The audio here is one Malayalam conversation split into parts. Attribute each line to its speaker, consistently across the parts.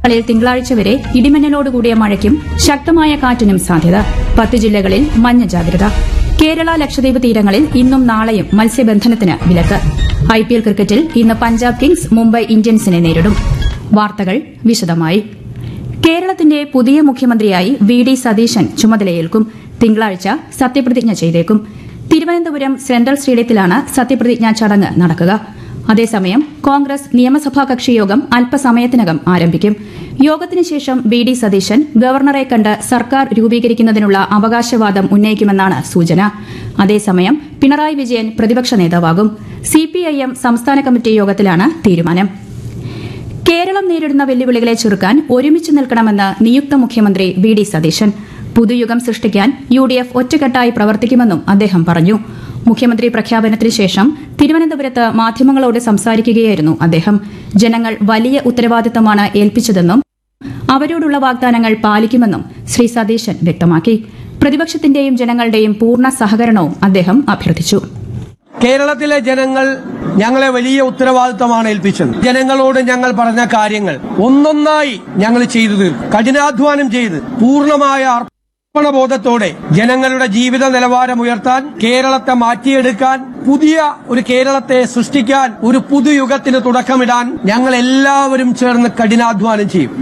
Speaker 1: ജില്ലകളിൽ തിങ്കളാഴ്ച വരെ ഇടിമിന്നലോടുകൂടിയ മഴയ്ക്കും ശക്തമായ കാറ്റിനും സാധ്യത പത്ത് ജില്ലകളിൽ മഞ്ഞ ജാഗ്രത കേരള ലക്ഷദ്വീപ് തീരങ്ങളിൽ ഇന്നും നാളെയും മത്സ്യബന്ധനത്തിന് വിലക്ക് ഐപിഎൽ ക്രിക്കറ്റിൽ ഇന്ന് പഞ്ചാബ് കിങ്സ് മുംബൈ ഇന്ത്യൻസിനെ നേരിടും വാർത്തകൾ വിശദമായി കേരളത്തിന്റെ പുതിയ മുഖ്യമന്ത്രിയായി വി ഡി സതീശൻ ചുമതലയേൽക്കും തിങ്കളാഴ്ച സത്യപ്രതിജ്ഞ ചെയ്തേക്കും തിരുവനന്തപുരം സെൻട്രൽ സ്റ്റേഡിയത്തിലാണ് സത്യപ്രതിജ്ഞാ ചടങ്ങ് നടക്കുക അതേസമയം കോൺഗ്രസ് നിയമസഭാ കക്ഷിയോഗം അല്പസമയത്തിനകം ആരംഭിക്കും യോഗത്തിന് ശേഷം വി ഡി സതീശൻ ഗവർണറെ കണ്ട് സർക്കാർ രൂപീകരിക്കുന്നതിനുള്ള അവകാശവാദം ഉന്നയിക്കുമെന്നാണ് സൂചന അതേസമയം പിണറായി വിജയൻ പ്രതിപക്ഷ നേതാവാകും സിപിഐഎം സംസ്ഥാന കമ്മിറ്റി യോഗത്തിലാണ് തീരുമാനം കേരളം നേരിടുന്ന വെല്ലുവിളികളെ ചെറുക്കാൻ ഒരുമിച്ച് നിൽക്കണമെന്ന് നിയുക്ത മുഖ്യമന്ത്രി വി ഡി സതീശൻ പുതുയുഗം സൃഷ്ടിക്കാൻ യു ഡി എഫ് ഒറ്റക്കെട്ടായി പ്രവർത്തിക്കുമെന്നും അദ്ദേഹം പറഞ്ഞു മുഖ്യമന്ത്രി പ്രഖ്യാപനത്തിന് ശേഷം തിരുവനന്തപുരത്ത് മാധ്യമങ്ങളോട് സംസാരിക്കുകയായിരുന്നു അദ്ദേഹം ജനങ്ങൾ വലിയ ഉത്തരവാദിത്തമാണ് ഏൽപ്പിച്ചതെന്നും അവരോടുള്ള വാഗ്ദാനങ്ങൾ പാലിക്കുമെന്നും ശ്രീ സതീശൻ വ്യക്തമാക്കി പ്രതിപക്ഷത്തിന്റെയും ജനങ്ങളുടെയും പൂർണ്ണ സഹകരണവും അദ്ദേഹം അഭ്യർത്ഥിച്ചു
Speaker 2: കേരളത്തിലെ ജനങ്ങൾ ഞങ്ങളെ വലിയ ഉത്തരവാദിത്തമാണ് ഏൽപ്പിച്ചത് ജനങ്ങളോട് ഞങ്ങൾ പറഞ്ഞ കാര്യങ്ങൾ ഒന്നൊന്നായി ഞങ്ങൾ ചെയ്തു തീർക്കും കഠിനാധ്വാനം ചെയ്ത് പൂർണ്ണമായ അർപ്പണബോധത്തോടെ ജനങ്ങളുടെ ജീവിത നിലവാരം ഉയർത്താൻ കേരളത്തെ മാറ്റിയെടുക്കാൻ പുതിയ ഒരു കേരളത്തെ സൃഷ്ടിക്കാൻ ഒരു പുതുയുഗത്തിന് തുടക്കമിടാൻ ഞങ്ങൾ എല്ലാവരും ചേർന്ന് കഠിനാധ്വാനം ചെയ്യും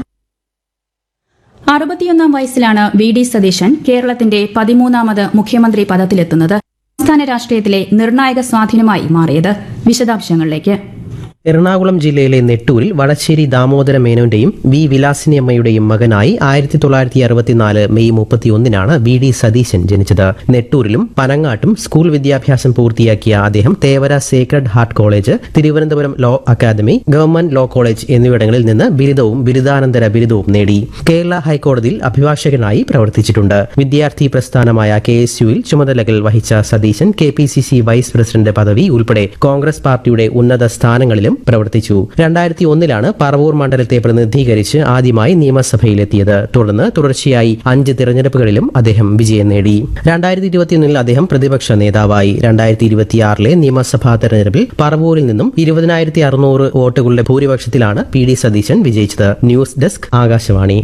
Speaker 1: അറുപത്തിയൊന്നാം വയസ്സിലാണ് വി ഡി സതീശൻ കേരളത്തിന്റെ പതിമൂന്നാമത് മുഖ്യമന്ത്രി പദത്തിലെത്തുന്നത് സംസ്ഥാന രാഷ്ട്രീയത്തിലെ നിർണായക സ്വാധീനമായി മാറിയത് വിശദാംശങ്ങളിലേക്ക്
Speaker 3: എറണാകുളം ജില്ലയിലെ നെട്ടൂരിൽ വടശ്ശേരി ദാമോദര മേനോന്റെയും വി വിലാസിനി അമ്മയുടെയും മകനായി ആയിരത്തി തൊള്ളായിരത്തി അറുപത്തിനാല് മെയ് മുപ്പത്തിയൊന്നിനാണ് വി ഡി സതീശൻ ജനിച്ചത് നെട്ടൂരിലും പനങ്ങാട്ടും സ്കൂൾ വിദ്യാഭ്യാസം പൂർത്തിയാക്കിയ അദ്ദേഹം Thevara sacred heart college Thiruvananthapuram law academy government law college എന്നിവിടങ്ങളിൽ നിന്ന് ബിരുദവും ബിരുദാനന്തര ബിരുദവും നേടി കേരള ഹൈക്കോടതിയിൽ അഭിഭാഷകനായി പ്രവർത്തിച്ചിട്ടുണ്ട് വിദ്യാർത്ഥി പ്രസ്ഥാനമായ കെ എസ് യുവിൽ ചുമതലകൾ വഹിച്ച Satheesan K P C C vice president പദവി ഉൾപ്പെടെ കോൺഗ്രസ് പാർട്ടിയുടെ ഉന്നത സ്ഥാനങ്ങളിലും പ്രവർത്തിച്ചു രണ്ടായിരത്തി ഒന്നിലാണ് പറവൂർ മണ്ഡലത്തെ പ്രതിനിധീകരിച്ച് ആദ്യമായി നിയമസഭയിലെത്തിയത് തുടർന്ന് തുടർച്ചയായി അഞ്ച് തിരഞ്ഞെടുപ്പുകളിലും അദ്ദേഹം വിജയം നേടി രണ്ടായിരത്തി ഇരുപത്തിയൊന്നിൽ അദ്ദേഹം പ്രതിപക്ഷ നേതാവായി രണ്ടായിരത്തി ഇരുപത്തിയാറിലെ നിയമസഭാ തെരഞ്ഞെടുപ്പിൽ പറവൂരിൽ നിന്നും ഇരുപതിനായിരത്തി അറുന്നൂറ് വോട്ടുകളുടെ ഭൂരിപക്ഷത്തിലാണ് പി ഡി സതീശൻ വിജയിച്ചത് ന്യൂസ് ഡെസ്ക് ആകാശവാണി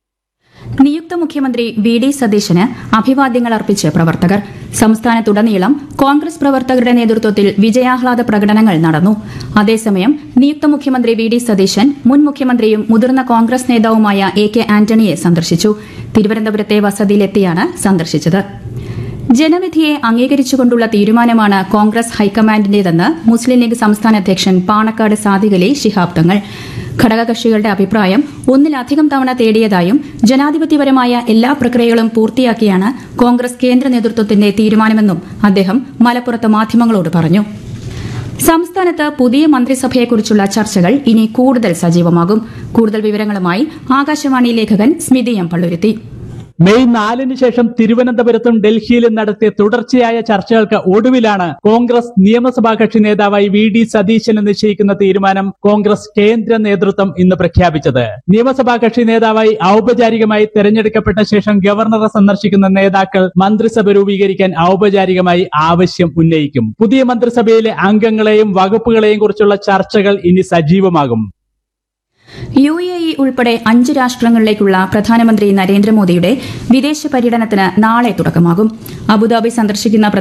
Speaker 1: നിയുക്ത മുഖ്യമന്ത്രി വി ഡി സതീശന് അഭിവാദ്യങ്ങൾ അർപ്പിച്ച് പ്രവർത്തകർ സംസ്ഥാനത്തുടനീളം കോൺഗ്രസ് പ്രവർത്തകരുടെ നേതൃത്വത്തിൽ വിജയാഹ്ലാദ പ്രകടനങ്ങൾ നടന്നു അതേസമയം നിയുക്ത മുഖ്യമന്ത്രി വി ഡി സതീശൻ മുൻ മുഖ്യമന്ത്രിയും മുതിർന്ന കോൺഗ്രസ് നേതാവുമായ എ കെ ആന്റണിയെ സന്ദർശിച്ചു തിരുവനന്തപുരത്തെ വസതിയിലെത്തിയാണ് സന്ദർശിച്ചത് ജനവിധിയെ അംഗീകരിച്ചുകൊണ്ടുള്ള തീരുമാനമാണ് കോൺഗ്രസ് ഹൈക്കമാൻഡിന്റേതെന്ന് മുസ്ലിം ലീഗ് സംസ്ഥാന അധ്യക്ഷൻ പാണക്കാട് സാദിഖലി ശിഹാബ് തങ്ങൾ ഘടകകക്ഷികളുടെ അഭിപ്രായം ഒന്നിലധികം തവണ തേടിയതായും ജനാധിപത്യപരമായ എല്ലാ പ്രക്രിയകളും പൂർത്തിയാക്കിയാണ് കോൺഗ്രസ് കേന്ദ്ര നേതൃത്വത്തിന്റെ തീരുമാനമെന്നും അദ്ദേഹം മലപ്പുറത്ത് മാധ്യമങ്ങളോട് പറഞ്ഞു സംസ്ഥാനത്ത് പുതിയ മന്ത്രിസഭയെക്കുറിച്ചുള്ള ചർച്ചകൾ ഇനി കൂടുതൽ സജീവമാകും കൂടുതൽ വിവരങ്ങളുമായി ആകാശവാണി ലേഖകൻ സ്മിതി എം പള്ളുരുത്തി
Speaker 4: മെയ് നാലിന് ശേഷം തിരുവനന്തപുരത്തും ഡൽഹിയിലും നടത്തിയ തുടർച്ചയായ ചർച്ചകൾക്ക് ഒടുവിലാണ് കോൺഗ്രസ് നിയമസഭാ കക്ഷി നേതാവായി വി ഡി സതീശന് നിശ്ചയിക്കുന്ന തീരുമാനം കോൺഗ്രസ് കേന്ദ്ര നേതൃത്വം ഇന്ന് പ്രഖ്യാപിച്ചത് നിയമസഭാ കക്ഷി നേതാവായി ഔപചാരികമായി തെരഞ്ഞെടുക്കപ്പെട്ട ശേഷം ഗവർണറെ സന്ദർശിക്കുന്ന നേതാക്കൾ മന്ത്രിസഭ രൂപീകരിക്കാൻ ഔപചാരികമായി ആവശ്യം ഉന്നയിക്കും പുതിയ മന്ത്രിസഭയിലെ അംഗങ്ങളെയും വകുപ്പുകളെയും കുറിച്ചുള്ള ചർച്ചകൾ ഇനി സജീവമാകും
Speaker 1: യു എ ഇ ഉൾപ്പെടെ അഞ്ച് രാഷ്ട്രങ്ങളിലേക്കുള്ള പ്രധാനമന്ത്രി നരേന്ദ്രമോദിയുടെ വിദേശ പര്യടനത്തിന് നാളെ തുടക്കമാകും അബുദാബി സന്ദർശിക്കുന്ന